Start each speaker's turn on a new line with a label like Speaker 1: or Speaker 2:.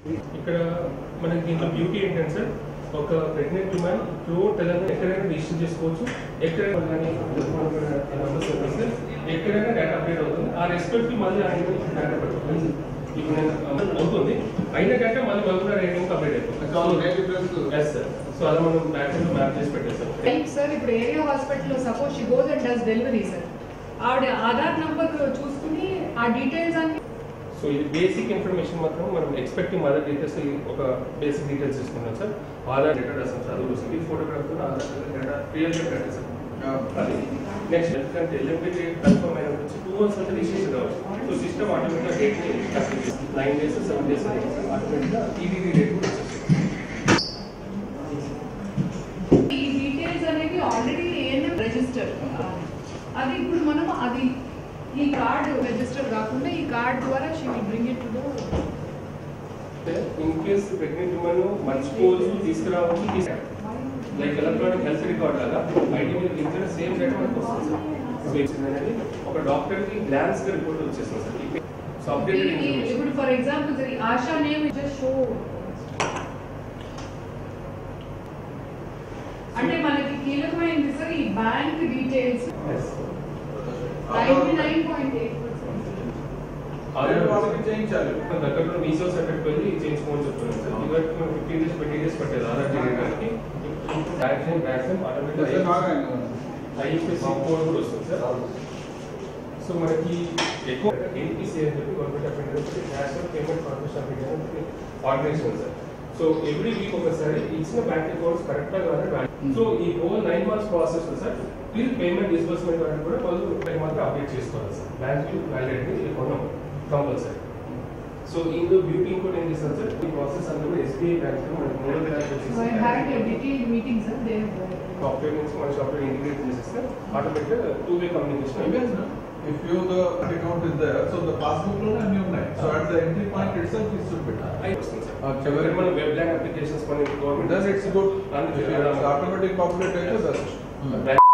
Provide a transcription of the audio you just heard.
Speaker 1: ఇక్కడ మనకి దీంట్లో బ్యూటీ ఏంటంటే సార్ ఒక ప్రెగ్నెంట్ ఉమెన్ త్రూ తెలంగాణ ఎక్కడైనా రిజిస్టర్ చేసుకోవచ్చు ఎక్కడైనా కానీ numbers ఉన్నాయి సార్. ఎక్కడైనా డేటా అప్డేట్ అవుతుంది ఆ రెస్పెక్ట్ మళ్ళీ ఆయన డేటా పెట్టుకోవాలి ఇప్పుడు నేను అమలు అవుతుంది అయిన డేటా మళ్ళీ మళ్ళీ రేటింగ్ అప్డేట్ అయిపోతుంది ఎస్ సార్ సో అలా మనం బ్యాక్ లో మ్యాప్ చేసి పెట్టేస్తాం
Speaker 2: రైట్ సార్ ఇప్పుడు ఏరియా హాస్పిటల్లో suppose she goes and does delivery sir ఆవిడ ఆధార్ నంబర్ చూసుకుని ఆ డీటెయిల్స్ అన్ని
Speaker 1: సో ఇది బేసిక్ ఇన్ఫర్మేషన్ మాత్రం మనం ఎక్స్పెక్టింగ్ మదర్ డీటెయిల్స్ ఒక బేసిక్ డీటెయిల్స్ తీసుకున్నాం సార్ ఆధార్ డేటా రాసాం సార్ అది వస్తుంది photograph Aadhaar data real data sir అది నెక్స్ట్ ఎందుకంటే ఎల్ఎంపీ డేట్ కన్ఫర్మ్ అయిన వచ్చి టూ మంత్స్ అంటే రిజిస్ట్రేషన్ కావచ్చు సో సిస్టమ్ ఆటోమేటిక్గా date nine days seven days ఆటోమేటిక్గా ఈడీడీ డేట్ కూడా వచ్చేస్తుంది
Speaker 2: ఈ డీటెయిల్స్ అనేవి ఆల్రెడీ ఏఎన్ఎం రిజిస్టర్ అది ఇప్పుడు మనం అది ఈ కార్డ్ రిజిస్టర్ కాకుండా ఈ కార్డ్ ద్వారా she will bring it to
Speaker 1: in case pregnant women మర్చిపోవచ్చు తీసుకురావచ్చు తీసుకు లైక్ ఎలక్ట్రానిక్ హెల్త్ రికార్డ్ లాగా ఐడి మీద లింక్ సేమ్ డేటా మనకు వస్తుంది సార్ సో ఇది అనేది ఒక డాక్టర్ కి గ్లాన్స్ గా రిపోర్ట్ వచ్చేస్తుంది సార్ సో అప్డేటెడ్ ఇన్ఫర్మేషన్
Speaker 2: ఇప్పుడు for example sir ASHA name just show అంటే మనకి కీలకమైనది సార్ ఈ bank details ninety nine point eight
Speaker 3: వాళ్ళకి చేయించాలి
Speaker 1: దగ్గరలో మీసో సెటప్ వెళ్ళి చేయించుకోమని చెప్తున్నాను సార్ ఇవరికి మనం ఫిఫ్టీన్ డేస్ ట్వంటీ డేస్ పట్టేది ఆధార్ చేయడానికి vaccine vaccine automatic IFSC code కూడా వస్తుంది సార్ సో మనకి ఎక్కువ ఏపీసీ అని చెప్పి government of India national payment corporation of India అని organization sir so every week ఒకసారి ఇచ్చిన బ్యాంక్ అకౌంట్స్ కరెక్ట్ గా కాదు సో ఈ whole nine months process sir till payment disbursement వరకు కూడా వాళ్ళు పది మాత్రం అప్డేట్ చేసుకోవాలి సార్ బ్యాంక్ వ్యాలిడిటీ కొనం కంపల్సరీ సో ఇందులో బ్యూటీ ఇంకోటి ఏం చేస్తాను సార్ ఈ ప్రాసెస్ అంతా కూడా ఎస్బీఐ బ్యాంక్ మనకి మూడో bank
Speaker 2: So I had a
Speaker 1: వచ్చేసి
Speaker 2: detailed meeting, sir. They
Speaker 1: software నుంచి మన సాఫ్ట్వేర్ ఇంటిగ్రేట్ చేసేస్తే ఆటోమేటిక్ టూ వే కమ్యూనికేషన్ అయిపోయింది
Speaker 3: If you the account is there, so the passbook loan and new name. So at the entry point itself, it should be done.
Speaker 1: అయి వస్తుంది sir
Speaker 3: Okay.
Speaker 1: చివరికి మన web land applications మన government
Speaker 3: Then it's good.
Speaker 1: అందుకే
Speaker 3: If it's automatic populate, then that's.
Speaker 1: Bank